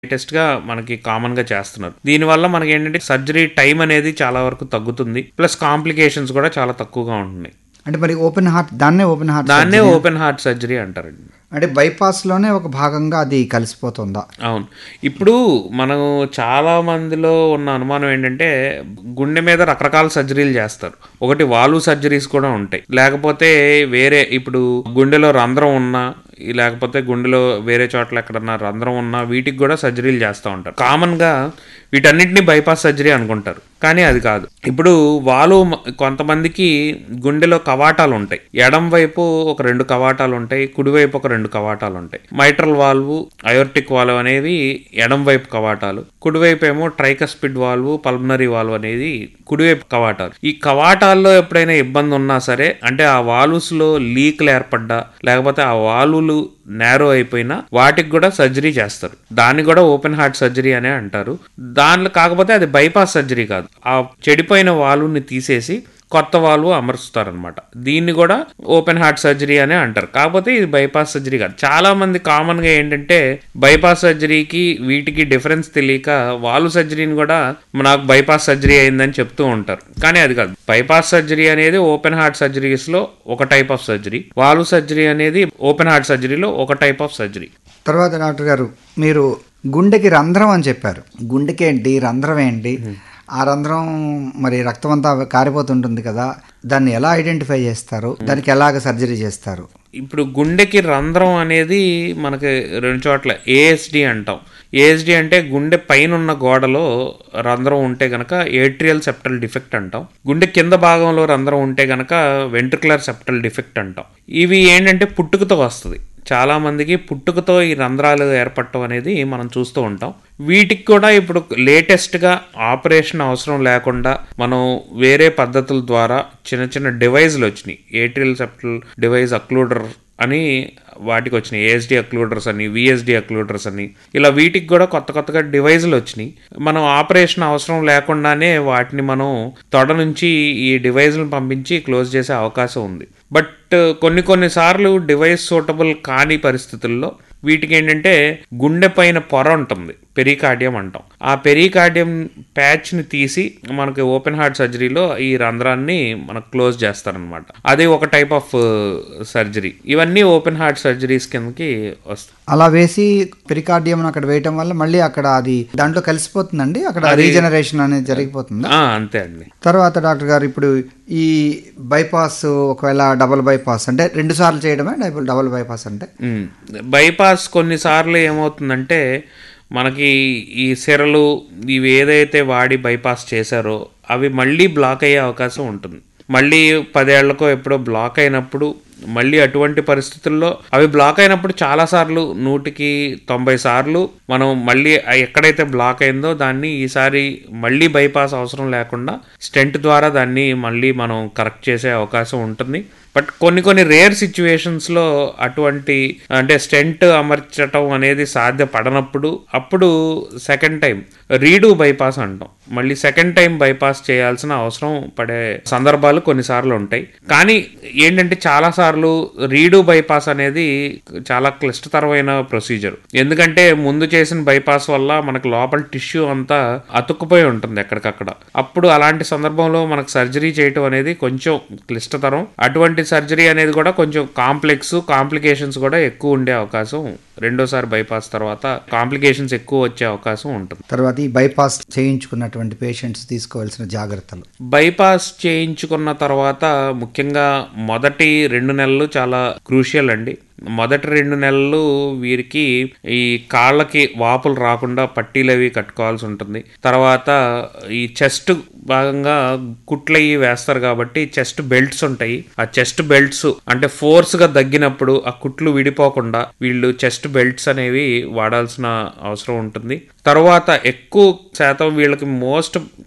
Latest గా మనకి common గా చేస్తున్నారు దీనివల్ల మనకి ఏంటంటే సర్జరీ టైం అనేది చాలా వరకు తగ్గుతుంది ప్లస్ కాంప్లికేషన్స్ కూడా చాలా తక్కువగా ఉంటున్నాయి అంటే మరి ఓపెన్ హార్ట్ దాన్నే ఓపెన్ హార్ట్ దాన్నే ఓపెన్ హార్ట్ సర్జరీ అంటారండి అంటే బైపాస్లోనే ఒక భాగంగా అది కలిసిపోతుందా అవును ఇప్పుడు మనం చాలా మందిలో ఉన్న అనుమానం ఏంటంటే గుండె మీద రకరకాల సర్జరీలు చేస్తారు ఒకటి వాల్వ్ సర్జరీస్ కూడా ఉంటాయి లేకపోతే వేరే ఇప్పుడు గుండెలో రంధ్రం ఉన్నా ఈ లేకపోతే గుండెలో వేరే చోట్ల ఎక్కడన్నా రంధ్రం ఉన్నా వీటికి కూడా సర్జరీలు చేస్తూ ఉంటారు కామన్ గా వీటన్నిటిని బైపాస్ సర్జరీ అనుకుంటారు కానీ అది కాదు ఇప్పుడు వాళ్ళు కొంతమందికి గుండెలో కవాటాలు ఉంటాయి ఎడం వైపు ఒక రెండు కవాటాలు ఉంటాయి కుడివైపు ఒక రెండు కవాటాలు ఉంటాయి మైట్రల్ వాల్వ్ అయోర్టిక్ వాల్వ్ అనేవి ఎడం వైపు కవాటాలు కుడివైపు ఏమో ట్రైకస్పిడ్ వాల్వ్ పల్మనరీ వాల్వ్ అనేది కుడివైపు కవాటాలు ఈ కవాటాల్లో ఎప్పుడైనా ఇబ్బంది ఉన్నా సరే అంటే ఆ వాల్వ్స్ లో లీక్లు ఏర్పడ్డా లేకపోతే ఆ వాల్వులు నేరో అయిపోయినా వాటికి కూడా సర్జరీ చేస్తారు దాన్ని కూడా ఓపెన్ హార్ట్ సర్జరీ అనే అంటారు దానిలో కాకపోతే అది బైపాస్ సర్జరీ కాదు ఆ చెడిపోయిన వాల్వ్ని తీసేసి కొత్త వాల్వ్ అమరుస్తారనమాట దీన్ని కూడా ఓపెన్ హార్ట్ సర్జరీ అనే అంటారు కాకపోతే ఇది బైపాస్ సర్జరీ కాదు చాలా మంది కామన్ గా ఏంటంటే బైపాస్ సర్జరీకి వీటికి డిఫరెన్స్ తెలియక వాల్వ్ సర్జరీని కూడా నాకు బైపాస్ సర్జరీ అయిందని చెప్తూ ఉంటారు కానీ అది కాదు బైపాస్ సర్జరీ అనేది ఓపెన్ హార్ట్ సర్జరీస్ లో ఒక type of surgery valve surgery అనేది ఓపెన్ హార్ట్ సర్జరీలో ఒక టైప్ ఆఫ్ సర్జరీ తర్వాత డాక్టర్ గారు మీరు గుండెకి రంధ్రం అని చెప్పారు గుండెకి ఏంటి రంధ్రం ఏంటి ఆ రంధ్రం మరి రక్తం అంతా కారిపోతుంటుంది కదా దాన్ని ఎలా ఐడెంటిఫై చేస్తారు దానికి ఎలాగ సర్జరీ చేస్తారు ఇప్పుడు గుండెకి రంధ్రం అనేది మనకి రెండు చోట్ల ఏఎస్డి అంటాం ఏఎస్డి అంటే గుండె పైన ఉన్న గోడలో రంధ్రం ఉంటే గనక ఏట్రియల్ సెప్టల్ డిఫెక్ట్ అంటాం గుండె కింద భాగంలో రంధ్రం ఉంటే గనక వెంట్రుకులర్ సెప్టల్ డిఫెక్ట్ అంటాం ఇవి ఏంటంటే పుట్టుకతో వస్తుంది చాలా మందికి పుట్టుకతో ఈ రంధ్రాలు ఏర్పడటం అనేది మనం చూస్తూ ఉంటాం వీటికి కూడా ఇప్పుడు లేటెస్ట్గా ఆపరేషన్ అవసరం లేకుండా మనం వేరే పద్ధతుల ద్వారా చిన్న చిన్న డివైజ్లు వచ్చినాయి ఏట్రియల్ సెప్టల్ డివైజ్ అక్లూడర్ అని వాటికి వచ్చినాయి ఏఎస్డి అక్లూడర్స్ అని విఎస్డి అక్లూడర్స్ అని ఇలా వీటికి కూడా కొత్త కొత్తగా డివైజులు వచ్చినాయి మనం ఆపరేషన్ అవసరం లేకుండానే వాటిని మనం తొడ నుంచి ఈ డివైజ్లను పంపించి క్లోజ్ చేసే అవకాశం ఉంది బట్ కొన్ని కొన్నిసార్లు డివైస్ సూటబుల్ కాని పరిస్థితుల్లో వీటికి ఏంటంటే గుండె పైన పొర ఉంటుంది పెరికార్డియం అంటాం ఆ పెరికార్డియం ప్యాచ్ని తీసి మనకి ఓపెన్ హార్ట్ సర్జరీలో ఈ రంధ్రాన్ని మనకు క్లోజ్ చేస్తారనమాట అది ఒక టైప్ ఆఫ్ సర్జరీ ఇవన్నీ ఓపెన్ హార్ట్ సర్జరీస్ కిందకి వస్తాయి అలా వేసి పెరికార్డియం అక్కడ వేయటం వల్ల మళ్ళీ అక్కడ అది దాంట్లో కలిసిపోతుందండి అక్కడ రీజనరేషన్ అనేది జరిగిపోతుంది ఆ, అంతే అండి తర్వాత డాక్టర్ గారు ఇప్పుడు ఈ బైపాస్ ఒకవేళ డబుల్ బైపాస్ అంటే రెండు సార్లు చేయడమే డబుల్ డబుల్ బైపాస్ అంటే ఉమ్. బైపాస్ కొన్నిసార్లు ఏమవుతుందంటే మనకి ఈ సిరలు ఇవి ఏదైతే వాడి బైపాస్ చేశారో అవి మళ్ళీ బ్లాక్ అయ్యే అవకాశం ఉంటుంది మళ్ళీ పదేళ్లకో ఎప్పుడో బ్లాక్ అయినప్పుడు మళ్ళీ అటువంటి పరిస్థితుల్లో అవి బ్లాక్ అయినప్పుడు చాలా సార్లు నూటికి తొంభై సార్లు మనం మళ్ళీ ఆ ఎక్కడైతే బ్లాక్ అయిందో దాన్ని ఈసారి మళ్ళీ బైపాస్ అవసరం లేకుండా స్టెంట్ ద్వారా దాన్ని మళ్ళీ మనం కరెక్ట్ చేసే అవకాశం ఉంటుంది బట్ కొన్ని కొన్ని రేర్ సిచ్యువేషన్స్లో అటువంటి అంటే స్టెంట్ అమర్చటం అనేది సాధ్యపడనప్పుడు అప్పుడు సెకండ్ టైం రీడూ బైపాస్ అంటాం మళ్ళీ సెకండ్ టైం బైపాస్ చేయాల్సిన అవసరం పడే సందర్భాలు కొన్నిసార్లు ఉంటాయి కానీ ఏంటంటే చాలా సార్లు రీడూ బైపాస్ అనేది చాలా క్లిష్టతరమైన ప్రొసీజర్ ఎందుకంటే ముందు చేసిన బైపాస్ వల్ల మనకు లోపల టిష్యూ అంతా అతుక్కుపోయి ఉంటుంది ఎక్కడికక్కడ అప్పుడు అలాంటి సందర్భంలో మనకు సర్జరీ చేయటం అనేది కొంచెం క్లిష్టతరం అటువంటి సర్జరీ అనేది కూడా కొంచెం కాంప్లెక్స్ కాంప్లికేషన్స్ కూడా ఎక్కువ ఉండే అవకాశం రెండోసారి బైపాస్ తర్వాత కాంప్లికేషన్స్ ఎక్కువ వచ్చే అవకాశం ఉంటుంది తర్వాత ఈ బైపాస్ చేయించుకున్నటువంటి పేషెంట్స్ తీసుకోవాల్సిన జాగ్రత్తలు బైపాస్ చేయించుకున్న తర్వాత ముఖ్యంగా మొదటి రెండు నెలలు చాలా క్రూషియల్ అండి మొదటి రెండు నెలలు వీరికి ఈ కాళ్ళకి వాపులు రాకుండా పట్టీలు అవి కట్టుకోవాల్సి ఉంటుంది తర్వాత ఈ చెస్ట్ భాగంగా కుట్లు అవి వేస్తారు కాబట్టి చెస్ట్ బెల్ట్స్ ఉంటాయి ఆ చెస్ట్ బెల్ట్స్ అంటే ఫోర్స్ గా దగ్గినప్పుడు ఆ కుట్లు విడిపోకుండా వీళ్ళు చెస్ట్ బెల్ట్స్ అనేవి వాడాల్సిన అవసరం ఉంటుంది తర్వాత ఎక్కువ శాతం వీళ్ళకి మోస్ట్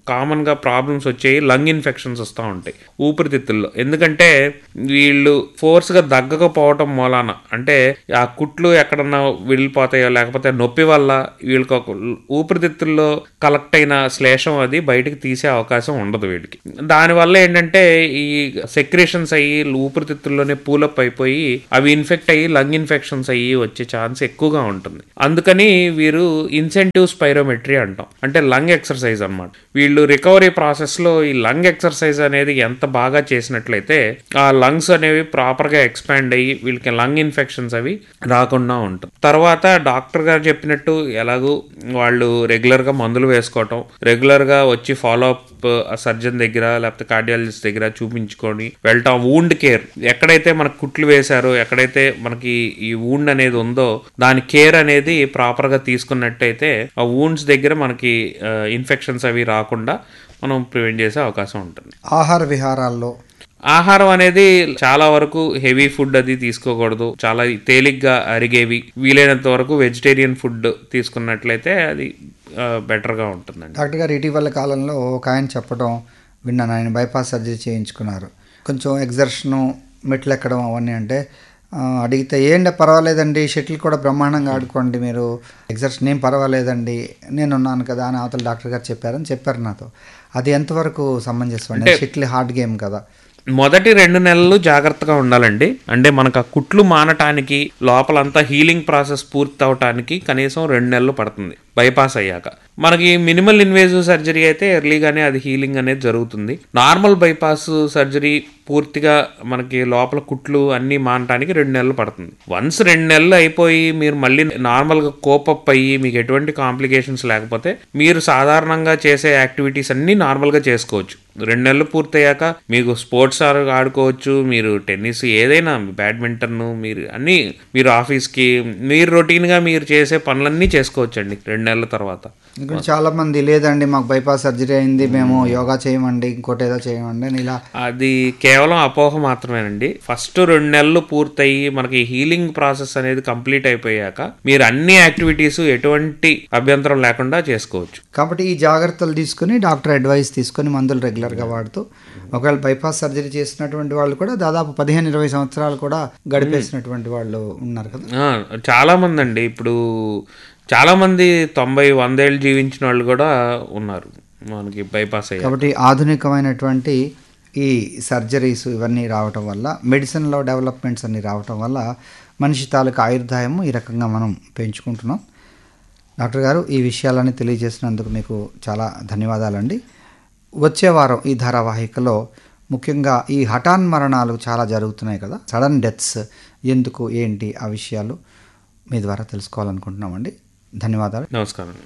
కామన్ గా ప్రాబ్లమ్స్ వచ్చాయి లంగ్ ఇన్ఫెక్షన్స్ వస్తూ ఉంటాయి ఊపిరితిత్తుల్లో ఎందుకంటే వీళ్ళు ఫోర్స్ గా దగ్గకపోవటం మూలాన అంటే ఆ కుట్లు ఎక్కడన్నా వెళ్ళిపోతాయో లేకపోతే నొప్పి వల్ల వీళ్ళకి ఒక ఊపిరితిత్తుల్లో కలెక్ట్ అయిన శ్లేషం అది బయటికి తీసే అవకాశం ఉండదు వీడికి దానివల్ల ఏంటంటే ఈ సెక్రేషన్స్ అయ్యి ఊపిరితిత్తుల్లోనే పూలప్ అయిపోయి అవి ఇన్ఫెక్ట్ అయ్యి లంగ్ ఇన్ఫెక్షన్స్ అయ్యి వచ్చే ఛాన్స్ ఎక్కువగా ఉంటుంది అందుకని వీరు ఇన్సెంటివ్ స్పైరోమెట్రీ అంటాం అంటే లంగ్ ఎక్సర్సైజ్ అన్నమాట వీళ్ళు రికవరీ ప్రాసెస్ లో ఈ లంగ్ ఎక్సర్సైజ్ అనేది ఎంత బాగా చేసినట్లయితే ఆ లంగ్స్ అనేవి ప్రాపర్ గా ఎక్స్పాండ్ అయ్యి వీళ్ళకి లంగ్ ఇన్ఫెక్షన్స్ అవి రాకుండా ఉంటుంది తర్వాత డాక్టర్ గారు చెప్పినట్టు ఎలాగూ వాళ్ళు రెగ్యులర్ గా మందులు వేసుకోవటం రెగ్యులర్ గా వచ్చి ఫాలో అప్ సర్జన్ దగ్గర లేకపోతే కార్డియాలజిస్ట్ దగ్గర చూపించుకొని వెళ్ళటం వూండ్ కేర్ ఎక్కడైతే మనకు కుట్లు వేశారో ఎక్కడైతే మనకి ఈ వూండ్ అనేది ఉందో దాని కేర్ అనేది ప్రాపర్ గా తీసుకున్నట్టయితే ఆ వూండ్స్ దగ్గర మనకి ఇన్ఫెక్షన్స్ అవి రాకుండా మనం ప్రివెంట్ చేసే అవకాశం ఉంటుంది ఆహార విహారాల్లో ఆహారం అనేది చాలా వరకు హెవీ ఫుడ్ అది తీసుకోకూడదు చాలా తేలిగ్గా అరిగేవి వీలైనంత వరకు వెజిటేరియన్ ఫుడ్ తీసుకున్నట్లయితే అది బెటర్గా ఉంటుందండి డాక్టర్ గారు ఇటీవల కాలంలో ఒక ఆయన చెప్పడం విన్నాను ఆయన బైపాస్ సర్జరీ చేయించుకున్నారు కొంచెం ఎగ్జర్షను మెట్లు ఎక్కడం అవన్నీ అంటే ఆ, అడిగితే ఏంటి పర్వాలేదండి షటిల్ కూడా బ్రహ్మాండంగా ఆడుకోండి మీరు ఎగ్జర్షన్ ఏం పర్వాలేదండి నేను ఉన్నాను కదా అని అవతల డాక్టర్ గారు చెప్పారని చెప్పారు నాతో అది ఎంతవరకు సమంజసం అండి షటిల్ హార్డ్ గేమ్ కదా మొదటి రెండు నెలలు జాగ్రత్తగా ఉండాలండి అంటే మనకు ఆ కుట్లు మానటానికి లోపలంతా హీలింగ్ ప్రాసెస్ పూర్తి అవటానికి కనీసం రెండు నెలలు పడుతుంది బైపాస్ అయ్యాక మనకి మినిమల్ ఇన్వేజివ్ సర్జరీ అయితే ఎర్లీగానే అది హీలింగ్ అనేది జరుగుతుంది నార్మల్ బైపాస్ సర్జరీ పూర్తిగా మనకి లోపల కుట్లు అన్నీ మానటానికి రెండు నెలలు పడుతుంది వన్స్ రెండు నెలలు అయిపోయి మీరు మళ్ళీ నార్మల్గా కోపప్ అయ్యి మీకు ఎటువంటి కాంప్లికేషన్స్ లేకపోతే మీరు సాధారణంగా చేసే యాక్టివిటీస్ అన్నీ నార్మల్గా చేసుకోవచ్చు రెండు నెలలు పూర్తయ్యాక మీకు స్పోర్ట్స్ ఆడుకోవచ్చు మీరు టెన్నిస్ ఏదైనా బ్యాడ్మింటన్ మీరు అన్నీ మీరు ఆఫీస్కి మీరు రొటీన్గా మీరు చేసే పనులన్నీ చేసుకోవచ్చండి రెండు నెలల తర్వాత ఇక్కడ చాలా మంది లేదండి మాకు బైపాస్ సర్జరీ అయింది మేము యోగా చేయమండి ఇంకోటి ఏదో చేయమండి అని ఇలా అది కేవలం అపోహ మాత్రమేనండి ఫస్ట్ రెండు నెలలు పూర్తయి మనకి హీలింగ్ ప్రాసెస్ అనేది కంప్లీట్ అయిపోయాక మీరు అన్ని యాక్టివిటీస్ ఎటువంటి అభ్యంతరం లేకుండా చేసుకోవచ్చు కాబట్టి ఈ జాగ్రత్తలు తీసుకుని డాక్టర్ అడ్వైస్ తీసుకొని మందులు రెగ్యులర్గా వాడుతూ ఒకవేళ బైపాస్ సర్జరీ చేసినటువంటి వాళ్ళు కూడా దాదాపు పదిహేను ఇరవై సంవత్సరాలు కూడా గడిపేసినటువంటి వాళ్ళు ఉన్నారు కదా ఆ, చాలా మంది అండి ఇప్పుడు చాలా మంది తొంభై వందేళ్ళు జీవించిన వాళ్ళు కూడా ఉన్నారు మనకి బైపాస్ అయ్యారు కాబట్టి ఆధునికమైనటువంటి ఈ సర్జరీస్ ఇవన్నీ రావటం వల్ల మెడిసిన్లో డెవలప్మెంట్స్ అన్ని రావటం వల్ల మనిషి తాలూకు ఆయుర్దాయము ఈ రకంగా మనం పెంచుకుంటున్నాం డాక్టర్ గారు ఈ విషయాలన్నీ తెలియజేసినందుకు మీకు చాలా ధన్యవాదాలండి వచ్చే వారం ఈ ధారావాహికలో ముఖ్యంగా ఈ హఠాన్ మరణాలు చాలా జరుగుతున్నాయి కదా సడన్ డెత్స్ ఎందుకు ఏంటి ఆ విషయాలు మీ ద్వారా తెలుసుకోవాలనుకుంటున్నామండి ధన్యవాదాలు నమస్కారం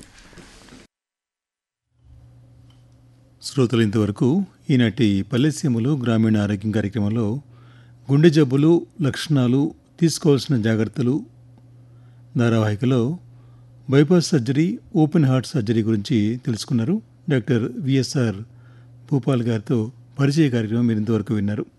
శ్రోతలు ఇంతవరకు ఈనాటి పల్లెసీమలు గ్రామీణ ఆరోగ్యం కార్యక్రమంలో గుండె జబ్బులు లక్షణాలు తీసుకోవాల్సిన జాగ్రత్తలు ధారావాహికలో bypass surgery open heart surgery గురించి తెలుసుకున్నారు డాక్టర్ విఎస్ఆర్ భూపాల్ గారితో పరిచయ కార్యక్రమం మీరు ఇంతవరకు విన్నారు